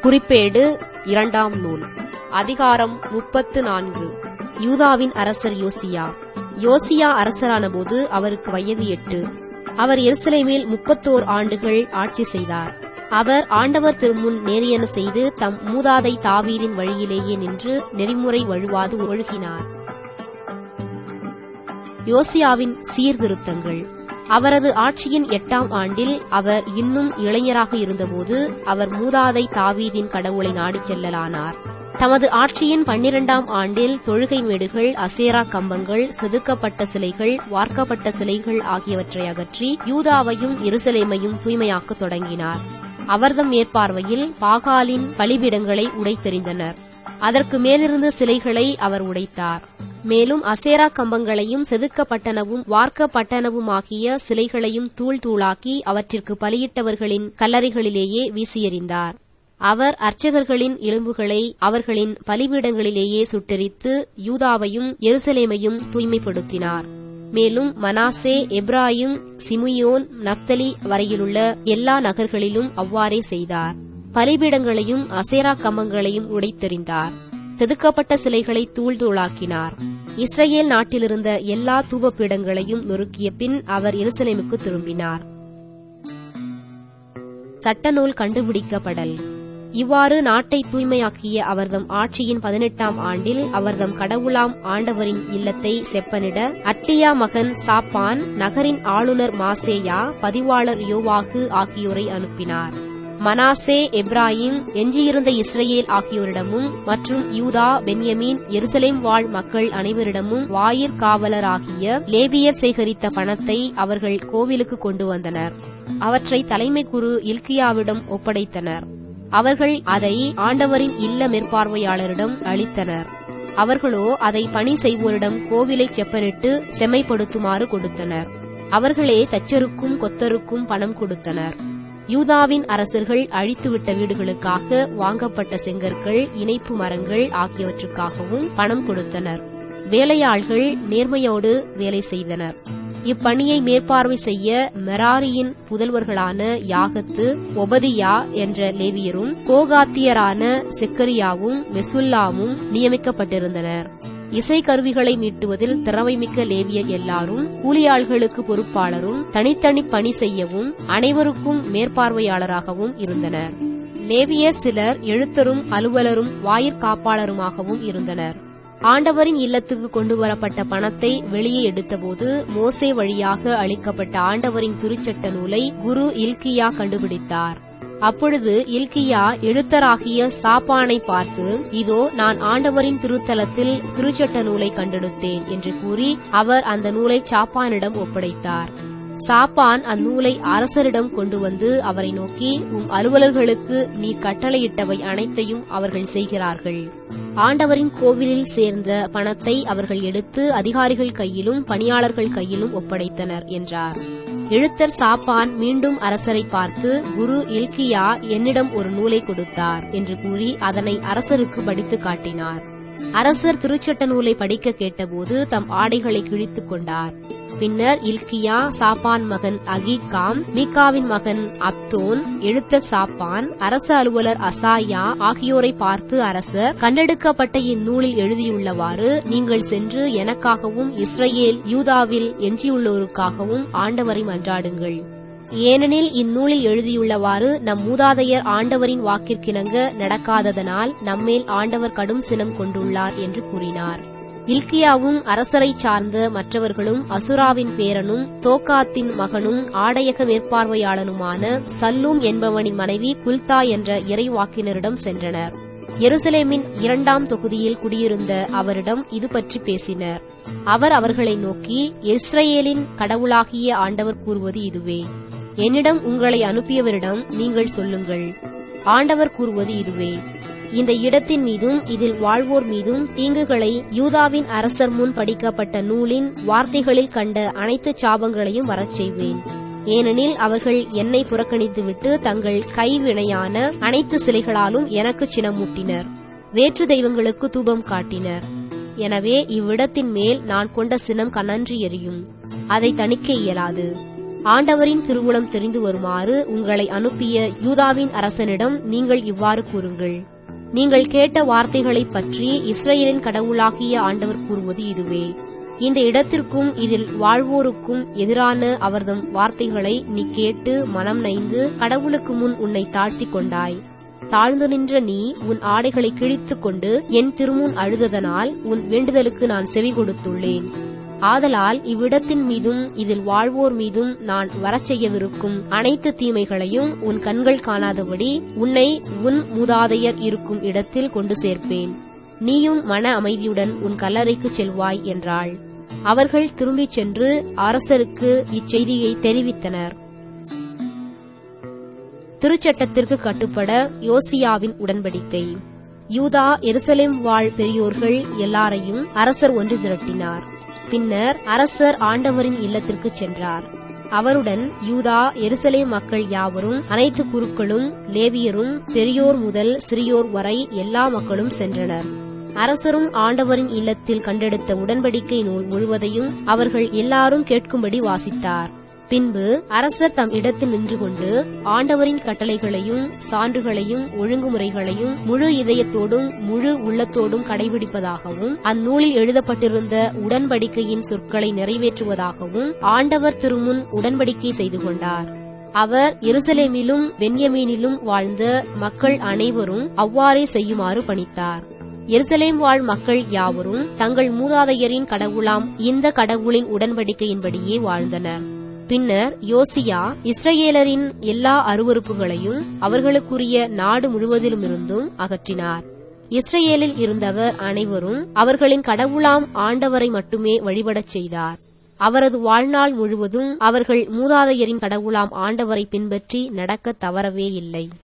குறிப்பேடு இரண்டாம் நூல் அதிகாரம் முப்பத்து நான்கு யூதாவின் அரசர் யோசியா யோசியா அரசரானபோது அவருக்கு வயது எட்டு அவர் எருசலேமில் முப்பத்தோர் ஆண்டுகள் ஆட்சி செய்தார் அவர் ஆண்டவர் திருமுன் நேரியன செய்து தம் மூதாதை தாவீரின் வழியிலேயே நின்று நெறிமுறை வழுவாது ஒழுகினார் யோசியாவின் சீர்திருத்தங்கள் அவரது ஆட்சியின் எட்டாம் ஆண்டில் அவர் இன்னும் இளைஞராக இருந்தபோது அவர் மூதாதை தாவீதின் கடவுளை நாடிச் செல்லலானார் தமது ஆட்சியின் பன்னிரண்டாம் ஆண்டில் தொழுகை மேடுகள் அசேரா கம்பங்கள் செதுக்கப்பட்ட சிலைகள் வார்க்கப்பட்ட சிலைகள் ஆகியவற்றை அகற்றி யூதாவையும் எருசலேமையும் தூய்மையாக்கத் தொடங்கினார் அவர்தம் மேற்பார்வையில் பாகாலின் பலிபீடங்களை உடைத்தெறிந்தனர் அதற்கு மேலிருந்து சிலைகளை அவர் உடைத்தார் மேலும் அசேரா கம்பங்களையும் செதுக்கப்பட்டனவும் வார்க்கப்பட்டனவுமாகிய சிலைகளையும் தூள் தூளாக்கி அவற்றிற்கு பலியிட்டவர்களின் கல்லறைகளிலேயே வீசியெறிந்தார் அவர் அர்ச்சகர்களின் எலும்புகளை அவர்களின் பலிபீடங்களிலேயே சுட்டெரித்து யூதாவையும் எருசலேமையும் தூய்மைப்படுத்தினார் மேலும் மனாசே எப்ராயிம் சிமுயோன் நப்தலி வரையிலுள்ள எல்லா நகர்களிலும் அவ்வாறே செய்தார் பலிபீடங்களையும் அசேரா கம்பங்களையும் உடைத்தெறிந்தார் செதுக்கப்பட்ட சிலைகளை தூள் தூளாக்கினார் இஸ்ரேல் நாட்டிலிருந்த எல்லா தூபப்பீடங்களையும் நொறுக்கிய பின் அவர் எருசலேமுக்கு திரும்பினார் சட்டநூல் கண்டுபிடிக்கப்படல் இவ்வாறு நாட்டை தூய்மையாக்கிய அவர்தம் ஆட்சியின் பதினெட்டாம் ஆண்டில் அவர்தம் கடவுளாம் ஆண்டவரின் இல்லத்தை செப்பனிட அட்டியா மகன் சாப்பான் நகரின் ஆளுநர் மாசேயா பதிவாளர் யோவாகு ஆகியோரை அனுப்பினார் மனாசே எப்ராஹிம் எஞ்சியிருந்த இஸ்ரேல் ஆகியோரிடமும் மற்றும் யூதா பென்யமீன் எருசலேம் வாழ் மக்கள் அனைவரிடமும் வாயிற் காவலராகிய லேவியர் சேகரித்த பணத்தை அவர்கள் கோவிலுக்கு கொண்டு வந்தனர் அவற்றை தலைமை குரு இல்கியாவிடம் ஒப்படைத்தனர் அவர்கள் அதை ஆண்டவரின் இல்ல மேற்பார்வையாளரிடம் அளித்தனர் அவர்களோ அதை பணி செய்வோரிடம் கோவிலை செப்பனிட்டு செம்மைப்படுத்துமாறு கொடுத்தனர் அவர்களே தச்சருக்கும் கொத்தருக்கும் பணம் கொடுத்தனர் யூதாவின் அரசர்கள் அழித்துவிட்ட வீடுகளுக்காக வாங்கப்பட்ட செங்கற்கள் இணைப்பு மரங்கள் ஆகியவற்றுக்காகவும் பணம் கொடுத்தனர் வேலையாள்கள் நேர்மையோடு வேலை செய்தனர் இப்பணியை மேற்பார்வை செய்ய மெராரியின் புதல்வர்களான யாகத்து ஒபதியா என்ற லேவியரும் கோகாத்தியரான செக்கரியாவும் மெசுல்லாமும் நியமிக்கப்பட்டிருந்தனர் இசை கருவிகளை மீட்டுவதில் திறமைமிக்க லேவியர் எல்லாரும் கூலியாள்களுக்கு பொறுப்பாளரும் தனித்தனி பணி செய்யவும் அனைவருக்கும் மேற்பார்வையாளராகவும் இருந்தனர் லேவியர் சிலர் எழுத்தரும் அலுவலரும் வாயிற்காப்பாளருமாகவும் இருந்தனர் ஆண்டவரின் இல்லத்துக்கு கொண்டு வரப்பட்ட பணத்தை வெளியே எடுத்தபோது மோசே வழியாக அளிக்கப்பட்ட ஆண்டவரின் திருச்சட்ட நூலை குரு இல்கியா கண்டுபிடித்தார் அப்பொழுது இல்கியா எழுத்தராகிய சாப்பானை பார்த்து இதோ நான் ஆண்டவரின் திருத்தலத்தில் திருச்சட்ட நூலை கண்டெடுத்தேன் என்று கூறி அவர் அந்த நூலை சாப்பானிடம் ஒப்படைத்தார் சாப்பான் அந்நூலை அரசரிடம் கொண்டு வந்து அவரை நோக்கி உம் அலுவலர்களுக்கு நீ கட்டளையிட்டவை அனைத்தையும் அவர்கள் செய்கிறார்கள் ஆண்டவரின் கோவிலில் சேர்ந்த பணத்தை அவர்கள் எடுத்து அதிகாரிகள் கையிலும் பணியாளர்கள் கையிலும் ஒப்படைத்தனர் என்றார் எழுத்தர் சாப்பான் மீண்டும் அரசரை பார்த்து குரு இல்கியா என்னிடம் ஒரு நூலை கொடுத்தார் என்று கூறி அதனை அரசருக்கு படித்து காட்டினார் அரசர் திருச்சட்ட நூலை படிக்க கேட்டபோது தம் ஆடைகளை கிழித்துக் கொண்டார் பின்னர் இல்கியா சாப்பான் மகன் அகீகாம் மீகாவின் மகன் அப்தோன் எழுத்தர் சாப்பான் அரச அலுவலர் அசாயா ஆகியோரை பார்த்து அரசர் கண்டெடுக்கப்பட்ட இந்நூலில் எழுதியுள்ளவாறு நீங்கள் சென்று எனக்காகவும் இஸ்ரேல் யூதாவில் எஞ்சியுள்ளோருக்காகவும் ஆண்டவரை மன்றாடுங்கள் ஏனெனில் இந்நூலில் எழுதியுள்ளவாறு நம் மூதாதையர் ஆண்டவரின் வாக்கிற்கிணங்க நடக்காததனால் நம்மேல் ஆண்டவர் கடும் சினம் கொண்டுள்ளார் என்று கூறினார் இல்கியாவும் அரசரை சார்ந்த மற்றவர்களும் அசுராவின் பேரனும் தோக்காத்தின் மகனும் ஆடையக மேற்பார்வையாளனுமான சல்லூம் என்பவனின் மனைவி குல்தா என்ற இறைவாக்கினரிடம் சென்றனர் எருசலேமின் இரண்டாம் தொகுதியில் குடியிருந்த அவரிடம் இது பற்றி பேசினர் அவர் அவர்களை நோக்கி இஸ்ரேலின் கடவுளாகிய ஆண்டவர் கூறுவது இதுவே என்னிடம் உங்களை அனுப்பியவரிடம் நீங்கள் சொல்லுங்கள் ஆண்டவர் கூறுவது இதுவே இந்த இடத்தின் மீதும் இதில் வாழ்வோர் மீதும் தீங்குகளை யூதாவின் அரசர் முன் படிக்கப்பட்ட நூலின் வார்த்தைகளில் கண்ட அனைத்து சாபங்களையும் வரச் செய்வேன் ஏனெனில் அவர்கள் என்னை புறக்கணித்துவிட்டு தங்கள் கைவினையான அனைத்து சிலைகளாலும் எனக்கு சினமூட்டினர் வேற்று தெய்வங்களுக்கு தூபம் காட்டினர் எனவே இவ்விடத்தின் மேல் நான் கொண்ட சினம் கனன்று எரியும் அதை தணிக்க இயலாது ஆண்டவரின் திருவுளம் தெரிந்து வருமாறு உங்களை அனுப்பிய யூதாவின் அரசனிடம் நீங்கள் இவ்வாறு கூறுங்கள் நீங்கள் கேட்ட வார்த்தைகளைப் பற்றி இஸ்ரேலின் கடவுளாகிய ஆண்டவர் கூறுவது இதுவே இந்த இடத்திற்கும் இதில் வாழ்வோருக்கும் எதிரான அவர்தம் வார்த்தைகளை நீ கேட்டு மனம் நைந்து கடவுளுக்கு முன் உன்னை தாழ்த்திக் கொண்டாய் தாழ்ந்து நின்ற நீ உன் ஆடைகளை கிழித்துக் கொண்டு என் திருமுன் அழுததனால் உன் வேண்டுதலுக்கு நான் செவி கொடுத்துள்ளேன் ஆதலால் இவ்விடத்தின் மீதும் இதில் வாழ்வோர் மீதும் நான் வரச் செய்யவிருக்கும் அனைத்து தீமைகளையும் உன் கண்கள் காணாதபடி உன்னை உன் மூதாதையர் இருக்கும் இடத்தில் கொண்டு சேர்ப்பேன் நீயும் மன அமைதியுடன் உன் கல்லறைக்கு செல்வாய் என்றாள் அவர்கள் திரும்பிச் சென்று அரசருக்கு இச்செய்தியை தெரிவித்தனர் திருச்சட்டத்திற்கு கட்டுப்பட யோசியாவின் உடன்படிக்கை யூதா எருசலேம் வாழ் பெரியோர்கள் எல்லாரையும் அரசர் ஒன்று திரட்டினார் பின்னர் அரசர் ஆண்டவரின் இல்லத்திற்கு சென்றார் அவருடன் யூதா எருசலேம் மக்கள் யாவரும் அனைத்து குருக்களும் லேவியரும் பெரியோர் முதல் சிறியோர் வரை எல்லா மக்களும் சென்றனர் அரசரும் ஆண்டவரின் இல்லத்தில் கண்டெடுத்த உடன்படிக்கை நூல் முழுவதையும் அவர்கள் எல்லாரும் கேட்கும்படி வாசித்தார் பின்பு அரசர் தம் இடத்தில் நின்று கொண்டு ஆண்டவரின் கட்டளைகளையும் சான்றுகளையும் ஒழுங்குமுறைகளையும் முழு இதயத்தோடும் முழு உள்ளத்தோடும் கடைபிடிப்பதாகவும் அந்நூலில் எழுதப்பட்டிருந்த உடன்படிக்கையின் சொற்களை நிறைவேற்றுவதாகவும் ஆண்டவர் திருமுன் உடன்படிக்கை செய்து கொண்டார் அவர் எருசலேமிலும் பென்யமீனிலும் வாழ்ந்த மக்கள் அனைவரும் அவ்வாறே செய்யுமாறு பணித்தார் எருசலேம் வாழ் மக்கள் யாவரும் தங்கள் மூதாதையரின் கடவுளாம் இந்த கடவுளின் உடன்படிக்கையின்படியே வாழ்ந்தனர் பின்னர் யோசியா இஸ்ரேலரின் எல்லா அருவறுப்புகளையும் அவர்களுக்குரிய நாடு முழுவதிலுமிருந்தும் அகற்றினார் இஸ்ரேலில் இருந்தவர் அனைவரும் அவர்களின் கடவுளாம் ஆண்டவரை மட்டுமே வழிபடச் செய்தார் அவரது வாழ்நாள் முழுவதும் அவர்கள் மூதாதையரின் கடவுளாம் ஆண்டவரை பின்பற்றி நடக்க தவறவே இல்லை